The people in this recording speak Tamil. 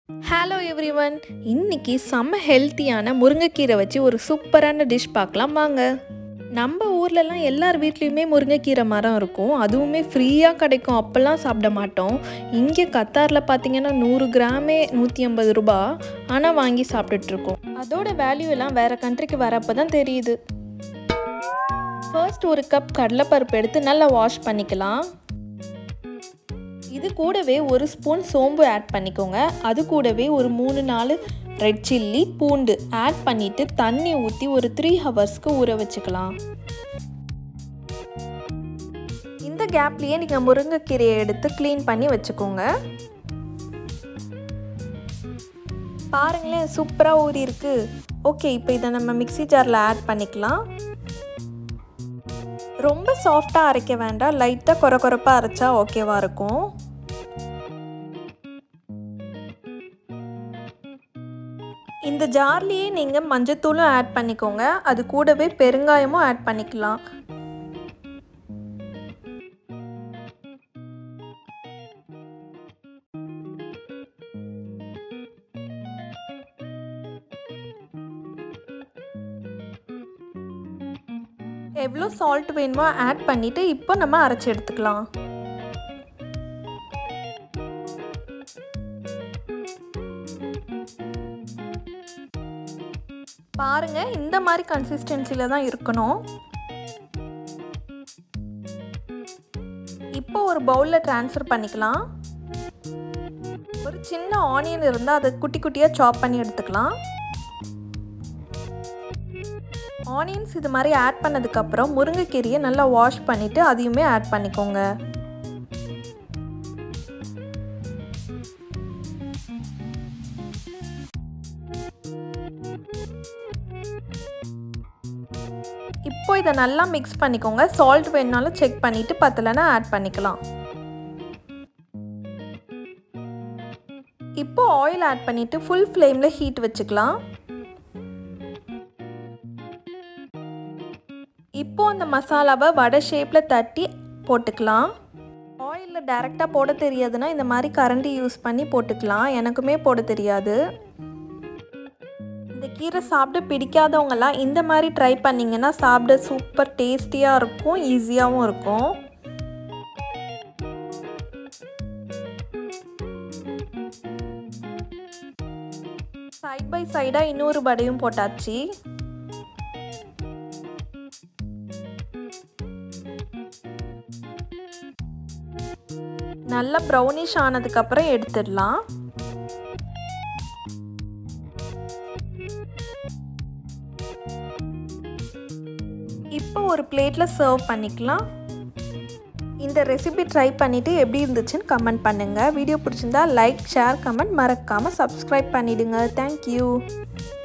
ஹலோ எவ்ரிவன் இன்னைக்கு செம்ம ஹெல்த்தியான முருங்கைக்கீரை வச்சு ஒரு சூப்பரான டிஷ் பார்க்கலாம் வாங்க நம்ம ஊர்லலாம் எல்லார் வீட்லேயுமே முருங்கைக்கீரை மரம் இருக்கும் அதுவுமே ஃப்ரீயாக கிடைக்கும் அப்போல்லாம் சாப்பிட மாட்டோம் இங்கே கத்தாரில் பார்த்தீங்கன்னா நூறு கிராமே நூற்றி ஐம்பது ரூபா ஆனால் வாங்கி சாப்பிட்டுட்ருக்கோம் அதோட வேல்யூ எல்லாம் வேறு கண்ட்ரிக்கு வரப்போ தான் தெரியுது ஃபர்ஸ்ட் ஒரு கப் கடலைப்பருப்பு எடுத்து நல்லா வாஷ் பண்ணிக்கலாம் இது கூடவே ஒரு ஸ்பூன் சோம்பு ஆட் பண்ணிக்கோங்க அது கூடவே ஒரு மூணு நாலு ரெட் சில்லி பூண்டு ஆட் பண்ணிவிட்டு தண்ணி ஊற்றி ஒரு த்ரீ ஹவர்ஸ்க்கு ஊற வச்சுக்கலாம் இந்த கேப்லேயே நீங்கள் முருங்கைக்கீரையை எடுத்து க்ளீன் பண்ணி வச்சுக்கோங்க பாருங்களேன் சூப்பராக ஊறி இருக்கு ஓகே இப்போ இதை நம்ம மிக்சி ஜாரில் ஆட் பண்ணிக்கலாம் ரொம்ப சாஃப்டாக அரைக்க வேண்டாம் லைட்டாக குறை குறைப்பாக அரைச்சா ஓகேவாக இருக்கும் இந்த ஜார்லேயே நீங்கள் மஞ்சத்தூளும் ஆட் பண்ணிக்கோங்க அது கூடவே பெருங்காயமும் ஆட் பண்ணிக்கலாம் எவ்வளோ சால்ட் வேணுமோ ஆட் பண்ணிவிட்டு இப்போ நம்ம அரைச்சி எடுத்துக்கலாம் பாருங்க இந்த மாதிரி கன்சிஸ்டன்சியில் தான் இருக்கணும் இப்போ ஒரு பவுலில் ட்ரான்ஸ்ஃபர் பண்ணிக்கலாம் ஒரு சின்ன ஆனியன் இருந்தால் அதை குட்டி குட்டியாக சாப் பண்ணி எடுத்துக்கலாம் ஆனியன்ஸ் இது மாதிரி ஆட் பண்ணதுக்கப்புறம் முருங்கைக்கீரையை நல்லா வாஷ் பண்ணிவிட்டு அதையுமே ஆட் பண்ணிக்கோங்க இப்போ இதை நல்லா மிக்ஸ் பண்ணிக்கோங்க சால்ட் வேணுனாலும் செக் பண்ணிவிட்டு பத்தலைன்னா ஆட் பண்ணிக்கலாம் இப்போ ஆயில் ஆட் பண்ணிவிட்டு ஃபுல் ஃப்ளேமில் ஹீட் வச்சுக்கலாம் இப்போ அந்த மசாலாவை வடை ஷேப்பில் தட்டி போட்டுக்கலாம் ஆயிலில் டைரெக்டாக போட தெரியாதுன்னா இந்த மாதிரி கரண்டி யூஸ் பண்ணி போட்டுக்கலாம் எனக்குமே போட தெரியாது இந்த கீரை சாப்பிட பிடிக்காதவங்கலாம் இந்த மாதிரி ட்ரை பண்ணிங்கன்னா சாப்பிட சூப்பர் டேஸ்டியாக இருக்கும் ஈஸியாகவும் இருக்கும் சைட் பை சைடாக இன்னொரு வடையும் போட்டாச்சு நல்லா ப்ரௌனிஷ் ஆனதுக்கப்புறம் எடுத்துடலாம் இப்போ ஒரு பிளேட்டில் சர்வ் பண்ணிக்கலாம் இந்த ரெசிபி ட்ரை பண்ணிவிட்டு எப்படி இருந்துச்சுன்னு கமெண்ட் பண்ணுங்கள் வீடியோ பிடிச்சிருந்தா லைக் ஷேர் கமெண்ட் மறக்காமல் சப்ஸ்கிரைப் பண்ணிவிடுங்க தேங்க்யூ